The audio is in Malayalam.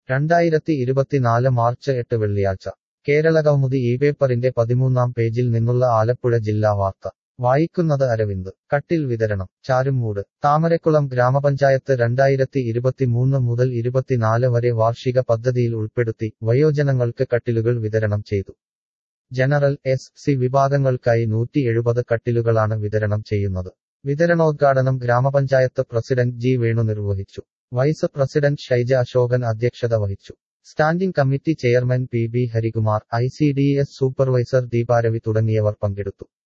രണ്ടായിരത്തി ഇരുപത്തിനാല് മാർച്ച് എട്ട് വെള്ളിയാഴ്ച കേരളകൗമുദി ഈ പേപ്പറിന്റെ പതിമൂന്നാം പേജിൽ നിന്നുള്ള ആലപ്പുഴ ജില്ലാ വാർത്ത വായിക്കുന്നത് അരവിന്ദ് കട്ടിൽ വിതരണം ചാരുമൂട് താമരക്കുളം ഗ്രാമപഞ്ചായത്ത് രണ്ടായിരത്തി ഇരുപത്തിമൂന്ന് മുതൽ ഇരുപത്തിനാല് വരെ വാർഷിക പദ്ധതിയിൽ ഉൾപ്പെടുത്തി വയോജനങ്ങൾക്ക് കട്ടിലുകൾ വിതരണം ചെയ്തു ജനറൽ എസ് സി വിഭാഗങ്ങൾക്കായി നൂറ്റി എഴുപത് കട്ടിലുകളാണ് വിതരണം ചെയ്യുന്നത് വിതരണോദ്ഘാടനം ഗ്രാമപഞ്ചായത്ത് പ്രസിഡന്റ് ജി വേണു നിർവഹിച്ചു വൈസ് പ്രസിഡന്റ് ഷൈജ അശോകൻ അധ്യക്ഷത വഹിച്ചു standing committee chairman P B Harikumar I C D S supervisor Deeparavi തുടങ്ങിയവർ പങ്കെടുത്തു